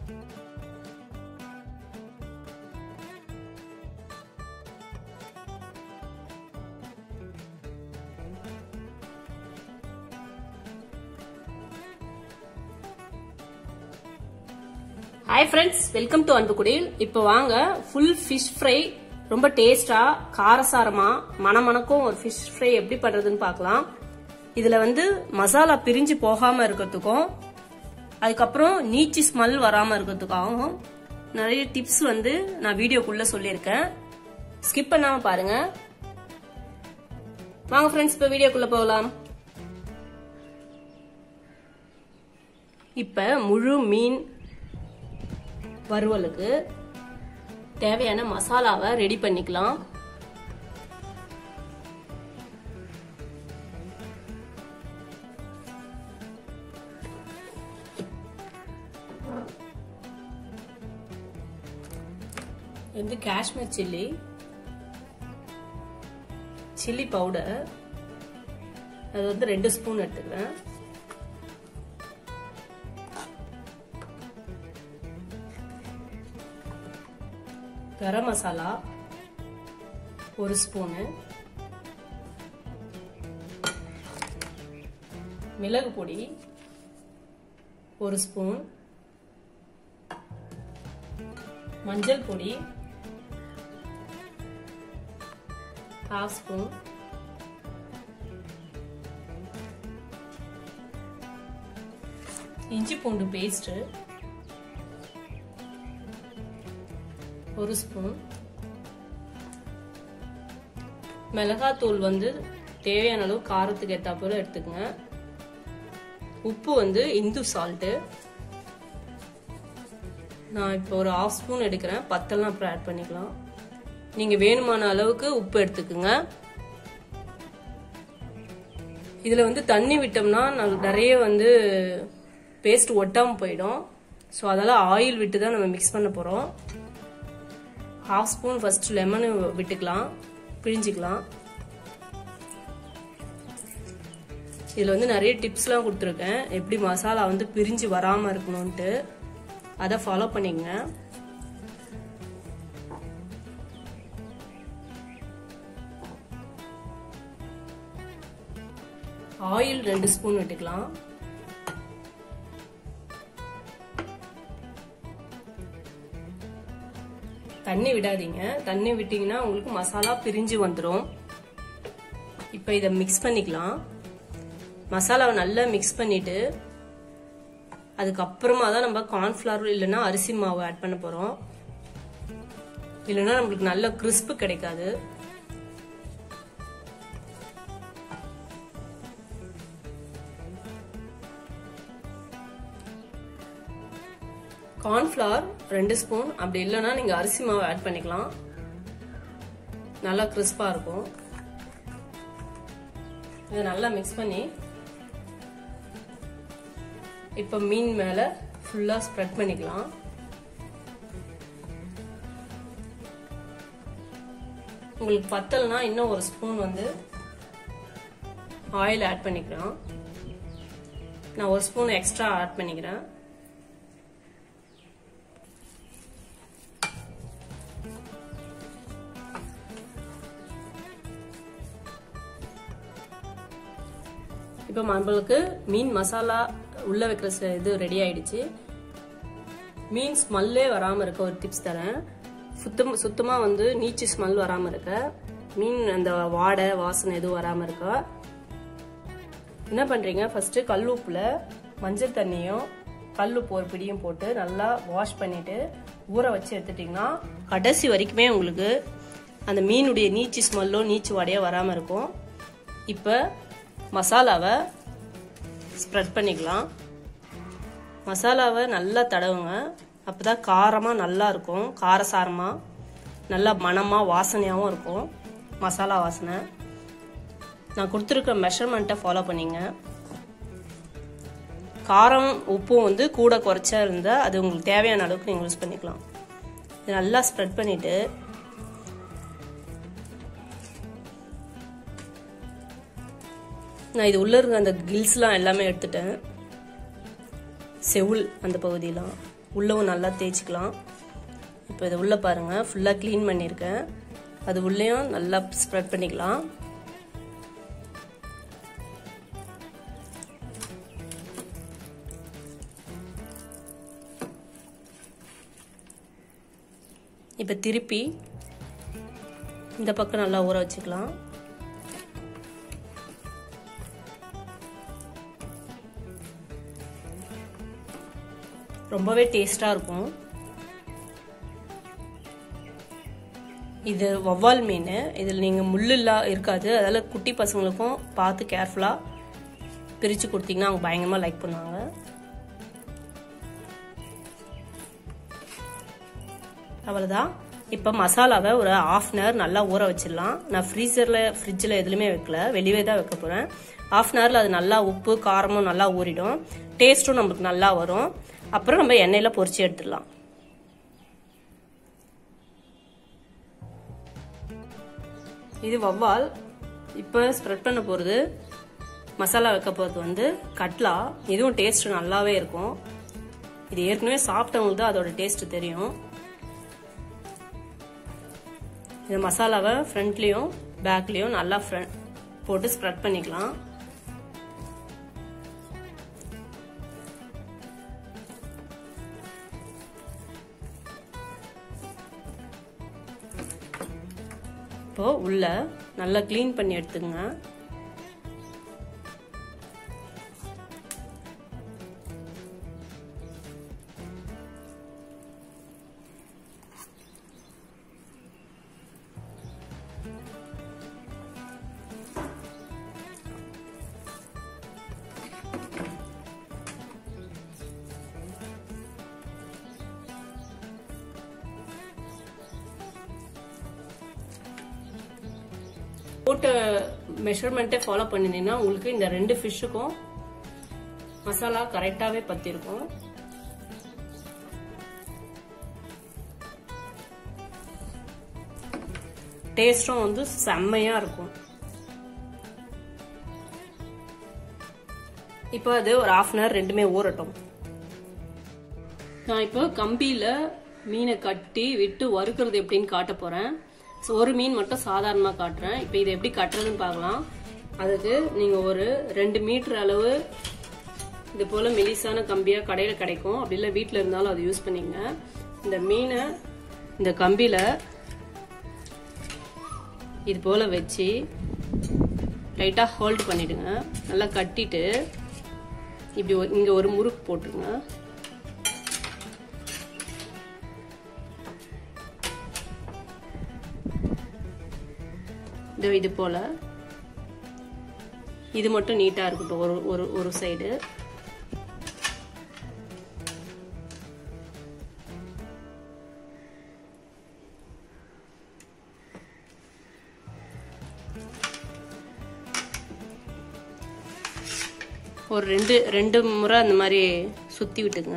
hi friends welcome to அன்புக்குடியில் இப்போ வாங்க ஃபுல் ஃபிஷ் ஃப்ரை ரொம்ப டேஸ்டா காரசாரமா மணமணக்கும் ஒரு ஃபிஷ் ஃப்ரை எப்படி பண்றதுன்னு பார்க்கலாம் இதுல வந்து மசாலா பிரிஞ்சு போகாம இருக்கிறதுக்கும் அதுக்கப்புறம் நீச்சி ஸ்மெல் வராம இருக்கிறதுக்காகவும் நிறைய டிப்ஸ் வந்து நான் வீடியோக்குள்ள சொல்லியிருக்கேன் ஸ்கிப் பண்ணாம பாருங்க வாங்க ஃப்ரெண்ட்ஸ் இப்போ வீடியோக்குள்ள போகலாம் இப்ப முழு மீன் வறுவலுக்கு தேவையான மசாலாவை ரெடி பண்ணிக்கலாம் வந்து காஷ்மீர் சில்லி சில்லி பவுடர் அது வந்து ரெண்டு ஸ்பூன் எடுத்துக்கிறேன் கரம் மசாலா ஒரு ஸ்பூனு மிளகு பொடி ஒரு ஸ்பூன் மஞ்சள் பொடி ஹாஃப் ஸ்பூன் இஞ்சி பூண்டு பேஸ்ட்டு ஒரு ஸ்பூன் மிளகாத்தூள் வந்து தேவையான அளவு காரத்துக்கு ஏற்ற போல எடுத்துக்கங்க உப்பு வந்து இந்து சால்ட்டு நான் இப்போ ஒரு ஆஃப் ஸ்பூன் எடுக்கிறேன் பத்தெல்லாம் அப்புறம் ஆட் பண்ணிக்கலாம் நீங்கள் வேணுமான அளவுக்கு உப்பு எடுத்துக்குங்க இதில் வந்து தண்ணி விட்டோம்னா நிறைய வந்து பேஸ்ட் ஒட்டாமல் போயிடும் ஸோ அதெல்லாம் ஆயில் விட்டு தான் நம்ம மிக்ஸ் பண்ண போகிறோம் ஹாஃப் ஸ்பூன் ஃபர்ஸ்ட் லெமன் விட்டுக்கலாம் பிழிஞ்சிக்கலாம் இதில் வந்து நிறைய டிப்ஸ்லாம் கொடுத்துருக்கேன் எப்படி மசாலா வந்து பிரிஞ்சு வராமல் இருக்கணும்ன்ட்டு அதை ஃபாலோ பண்ணிக்கங்க ஆயில் ரெண்டு ஸ்பூன் விட்டுக்கலாம் தண்ணி விடாதீங்க தண்ணி விட்டீங்கன்னா உங்களுக்கு மசாலா பிரிஞ்சு வந்துடும் இப்போ இதை மிக்ஸ் பண்ணிக்கலாம் மசாலாவை நல்லா மிக்ஸ் பண்ணிட்டு அதுக்கப்புறமா தான் நம்ம கார்ன்ஃப்ளவர் இல்லைன்னா அரிசி மாவு ஆட் பண்ண போகிறோம் இல்லைன்னா நம்மளுக்கு நல்ல கிறிஸ்பு கிடைக்காது கார்ன்ஃப்ளவர் ரெண்டு ஸ்பூன் அப்படி இல்லைன்னா நீங்கள் அரிசி மாவு ஆட் பண்ணிக்கலாம் நல்லா கிறிஸ்பாக இருக்கும் இதை நல்லா மிக்ஸ் பண்ணி இப்போ மீன் மேலே ஃபுல்லாக ஸ்ப்ரெட் பண்ணிக்கலாம் உங்களுக்கு பத்தலைனா இன்னும் ஒரு ஸ்பூன் வந்து ஆயில் ஆட் பண்ணிக்கிறேன் நான் ஒரு ஸ்பூன் எக்ஸ்ட்ரா ஆட் பண்ணிக்கிறேன் இப்போ நம்மளுக்கு மீன் மசாலா உள்ள வைக்கிற இது ரெடி ஆயிடுச்சு மீன் ஸ்மெல்லே வராமல் இருக்க ஒரு டிப்ஸ் தரேன் சுத்தம் சுத்தமாக வந்து நீச்சு ஸ்மெல் வராமல் இருக்க மீன் அந்த வாடை வாசனை எதுவும் வராமல் இருக்க என்ன பண்ணுறீங்க ஃபஸ்ட்டு கல் உப்பில் மஞ்சள் தண்ணியும் கல் உப்பு ஒரு பிடியும் போட்டு நல்லா வாஷ் பண்ணிவிட்டு ஊற வச்சு எடுத்துட்டிங்கன்னா கடைசி வரைக்குமே உங்களுக்கு அந்த மீனுடைய நீச்சு ஸ்மெல்லோ நீச்சு வாடையோ வராமல் இருக்கும் இப்போ மசாலாவை ஸ்ப்ரெட் பண்ணிக்கலாம் மசாலாவை நல்லா தடவுங்க அப்போ தான் காரமாக நல்லா இருக்கும் காரசாரமாக நல்லா மணமாக வாசனையாகவும் இருக்கும் மசாலா வாசனை நான் கொடுத்துருக்க மெஷர்மெண்ட்டை ஃபாலோ பண்ணிங்க காரம் உப்பும் வந்து கூட குறைச்சா இருந்தால் அது உங்களுக்கு தேவையான அளவுக்கு நீங்கள் யூஸ் பண்ணிக்கலாம் இது நல்லா ஸ்ப்ரெட் பண்ணிவிட்டு நான் இது உள்ளே இருக்க அந்த கில்ஸ்லாம் எல்லாமே எடுத்துட்டேன் செவுள் அந்த பகுதியெலாம் உள்ளவும் நல்லா தேய்ச்சிக்கலாம் இப்போ இது உள்ளே பாருங்கள் ஃபுல்லாக க்ளீன் பண்ணியிருக்கேன் அது உள்ளேயும் நல்லா ஸ்ப்ரெட் பண்ணிக்கலாம் இப்போ திருப்பி இந்த பக்கம் நல்லா ஊற வச்சுக்கலாம் ரொம்பவே டேஸ்டாக இருக்கும் இது வவ்வால் மீன் இதில் நீங்கள் முள்ளுல்லா இருக்காது அதனால் குட்டி பசங்களுக்கும் பார்த்து கேர்ஃபுல்லாக பிரித்து கொடுத்தீங்கன்னா அவங்க பயங்கரமாக லைக் பண்ணுவாங்க அவ்வளோதான் இப்போ மசாலாவை ஒரு ஆஃப் அன் ஹவர் நல்லா ஊற வச்சிடலாம் நான் ஃப்ரீசரில் ஃப்ரிட்ஜில் எதுலையுமே வைக்கல வெளியே தான் வைக்க போகிறேன் ஆஃப் அன் ஹவரில் அது நல்லா உப்பு காரமும் நல்லா ஊறிடும் டேஸ்ட்டும் நம்மளுக்கு நல்லா வரும் அப்புறம் நம்ம எண்ணெயில் பொரிச்சு எடுத்துடலாம் இது வவ்வால் இப்போ ஸ்ப்ரெட் பண்ண போகிறது மசாலா வைக்க போகிறது வந்து கட்லா இதுவும் டேஸ்ட் நல்லாவே இருக்கும் இது ஏற்கனவே சாப்பிட்டவங்களுக்கு தான் அதோட டேஸ்ட் தெரியும் இந்த மசாலாவை ஃப்ரண்ட்லேயும் பேக்லேயும் நல்லா ஃப்ரண்ட் போட்டு ஸ்ப்ரெட் பண்ணிக்கலாம் இப்போ உள்ள நல்லா க்ளீன் பண்ணி எடுத்துங்க போட்ட மெஷர்மெண்ட்டை ஃபாலோ பண்ணினீங்கன்னா உங்களுக்கு இந்த ரெண்டு ஃபிஷ்ஷுக்கும் மசாலா கரெக்டாகவே பற்றிருக்கும் டேஸ்டும் வந்து செம்மையா இருக்கும் இப்போ அது ஒரு ஆஃப் அன் ஹவர் ரெண்டுமே ஊறட்டும் நான் இப்போ கம்பியில மீனை கட்டி விட்டு வறுக்கிறது எப்படின்னு காட்ட போறேன் ஸோ ஒரு மீன் மட்டும் சாதாரணமாக காட்டுறேன் இப்போ இதை எப்படி கட்டுறதுன்னு பார்க்கலாம் அதுக்கு நீங்கள் ஒரு ரெண்டு மீட்டர் அளவு இது போல் மெலிசான கம்பியாக கடையில் கிடைக்கும் அப்படி இல்லை வீட்டில் இருந்தாலும் அதை யூஸ் பண்ணிங்க இந்த மீனை இந்த கம்பியில் இது போல் வச்சு லைட்டாக ஹோல்ட் பண்ணிடுங்க நல்லா கட்டிட்டு இப்படி இங்கே ஒரு முறுக்கு போட்டுருங்க இதோ இது போல இது மட்டும் நீட்டா இருக்கட்டும் ஒரு ஒரு ஒரு சைடு ஒரு ரெண்டு ரெண்டு முறை அந்த மாதிரி சுத்தி விட்டுங்க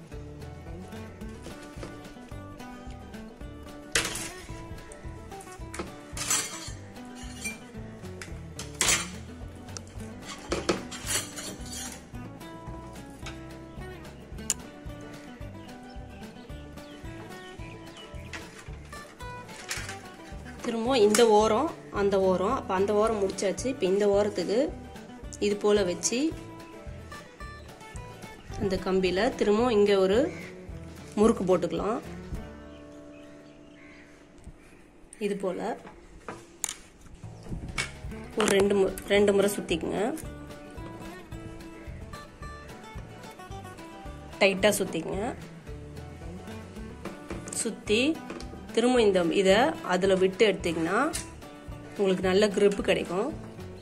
திரும்ப இந்த ஓரம் அந்த ஓரம் அப்போ அந்த ஓரம் முடிச்சாச்சு இப்போ இந்த ஓரத்துக்கு இது போல் வச்சு அந்த கம்பியில் திரும்ப இங்கே ஒரு முறுக்கு போட்டுக்கலாம் இது போல் ஒரு ரெண்டு மு ரெண்டு முறை சுற்றிக்குங்க டைட்டாக சுற்றிக்குங்க சுற்றி திரும்ப இந்த இதை அதில் விட்டு எடுத்திங்கன்னா உங்களுக்கு நல்ல grip கிடைக்கும்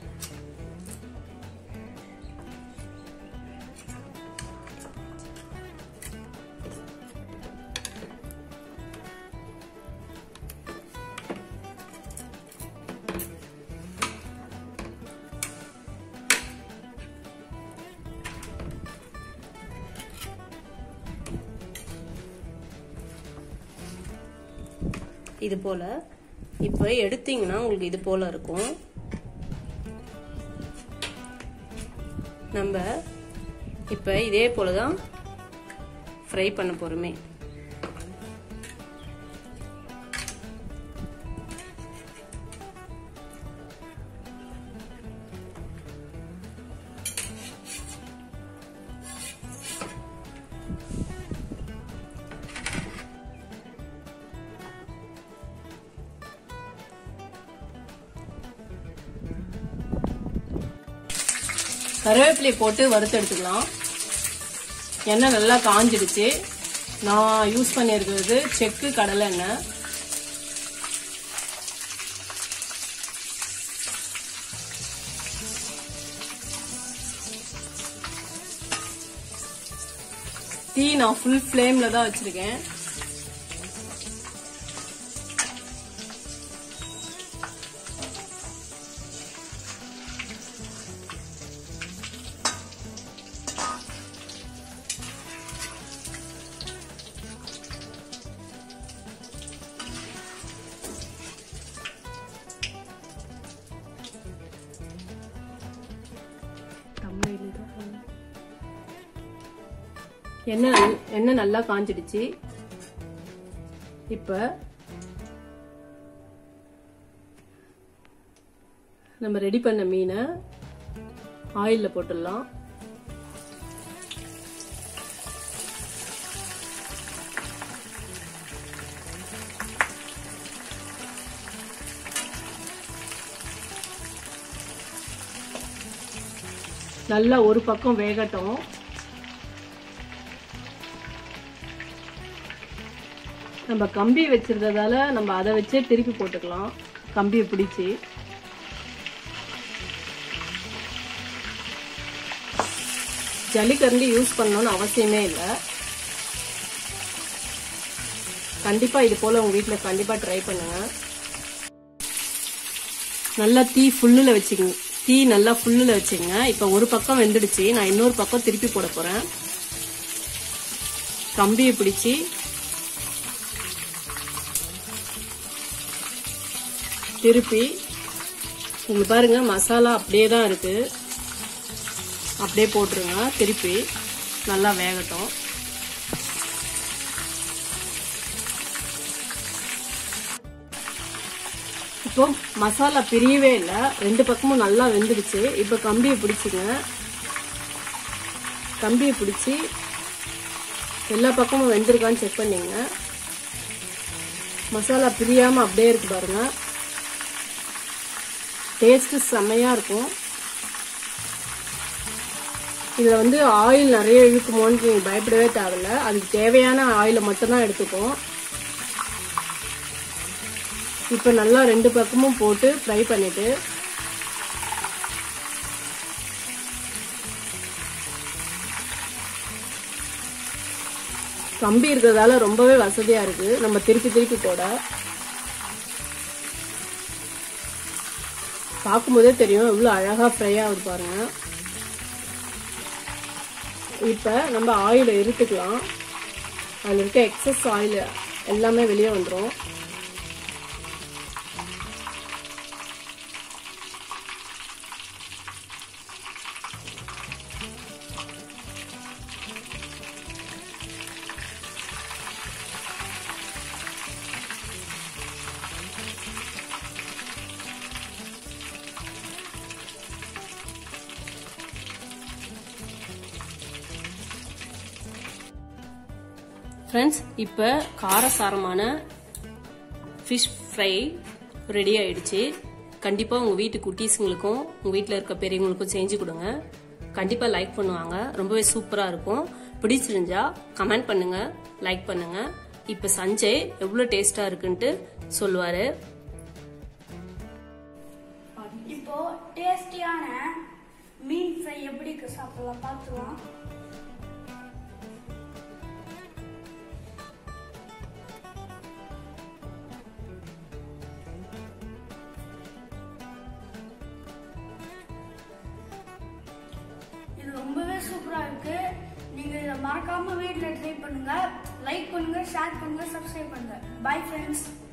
இது போல இப்போ எடுத்தீங்கன்னா உங்களுக்கு இது போல இருக்கும் நம்ம இப்போ இதே போல தான் ஃப்ரை பண்ண போகிறோமே கருவேப்பிலை போட்டு வறுத்து எடுத்துக்கலாம் எண்ணெய் நல்லா காஞ்சிடுச்சு நான் யூஸ் பண்ணியிருக்கிறது செக்கு கடலை எண்ணெய் டீ நான் ஃபுல் ஃப்ளேம்ல தான் வச்சிருக்கேன் எண்ணெய் நல்- எண்ணெய் நல்லா காஞ்சிடுச்சு இப்ப நம்ம ரெடி பண்ண மீனை ஆயில்ல போட்டுடலாம் நல்லா ஒரு பக்கம் வேகட்டும் நம்ம கம்பி வச்சிருந்ததால நம்ம அதை வச்சே திருப்பி போட்டுக்கலாம் கம்பியை பிடிச்சி ஜல்லிக்கரண்டி யூஸ் பண்ணணும்னு அவசியமே இல்லை கண்டிப்பா இது போல உங்க வீட்ல கண்டிப்பா ட்ரை பண்ணுங்க நல்லா தீ ஃபுல்லுல வச்சுக்கங்க தீ நல்லா ஃபுல்லுல வச்சுங்க இப்ப ஒரு பக்கம் வெந்துடுச்சு நான் இன்னொரு பக்கம் திருப்பி போட போறேன் கம்பியை பிடிச்சி திருப்பி இங்க பாருங்க மசாலா அப்படியே தான் இருக்கு அப்படியே போட்டுருங்க திருப்பி நல்லா வேகட்டும் இப்போ மசாலா பிரியவே இல்லை ரெண்டு பக்கமும் நல்லா வெந்துடுச்சு இப்போ கம்பியை பிடிச்சிங்க கம்பியை பிடிச்சி எல்லா பக்கமும் வெந்திருக்கான்னு செக் பண்ணிங்க மசாலா பிரியாம அப்படியே இருக்கு பாருங்க டேஸ்ட் செம்மையா இருக்கும் இதுல வந்து ஆயில் நிறைய இழுக்குமோன்னு நீங்க பயப்படவே தேவையில்ல அதுக்கு தேவையான ஆயிலை மட்டும்தான் எடுத்துக்கும் இப்போ நல்லா ரெண்டு பக்கமும் போட்டு ஃப்ரை பண்ணிட்டு கம்பி இருக்கிறதால ரொம்பவே வசதியா இருக்கு நம்ம திருப்பி திருப்பி போட பார்க்கும்போதே தெரியும் எவ்வளவு அழகா ஃப்ரை ஆகுது பாருங்க இப்ப நம்ம ஆயிலை இருத்துக்கலாம் அதுல இருக்க எக்ஸஸ் ஆயில் எல்லாமே வெளியே வந்துடும் ஃப்ரெண்ட்ஸ் இப்போ காரசாரமான ஃபிஷ் ஃப்ரை ரெடி ஆயிடுச்சு கண்டிப்பாக உங்கள் வீட்டு குட்டீஸுங்களுக்கும் உங்கள் வீட்டில் இருக்க பெரியவங்களுக்கும் செஞ்சு கொடுங்க கண்டிப்பாக லைக் பண்ணுவாங்க ரொம்பவே சூப்பராக இருக்கும் பிடிச்சிருந்தா கமெண்ட் பண்ணுங்க லைக் பண்ணுங்க இப்போ சஞ்சய் எவ்வளோ டேஸ்டாக இருக்குன்ட்டு சொல்லுவார் இப்போ டேஸ்டியான மீன் ஃப்ரை எப்படி இருக்கு சாப்பிடலாம் பார்த்துலாம் இது ரொம்பவே சூப்பரா இருக்கு நீங்க இதை மறக்காம வீட்டில் ட்ரை பண்ணுங்க லைக் பண்ணுங்க ஷேர் பண்ணுங்க சப்ஸ்கிரைப் பண்ணுங்க பை ஃப்ரெண்ட்ஸ்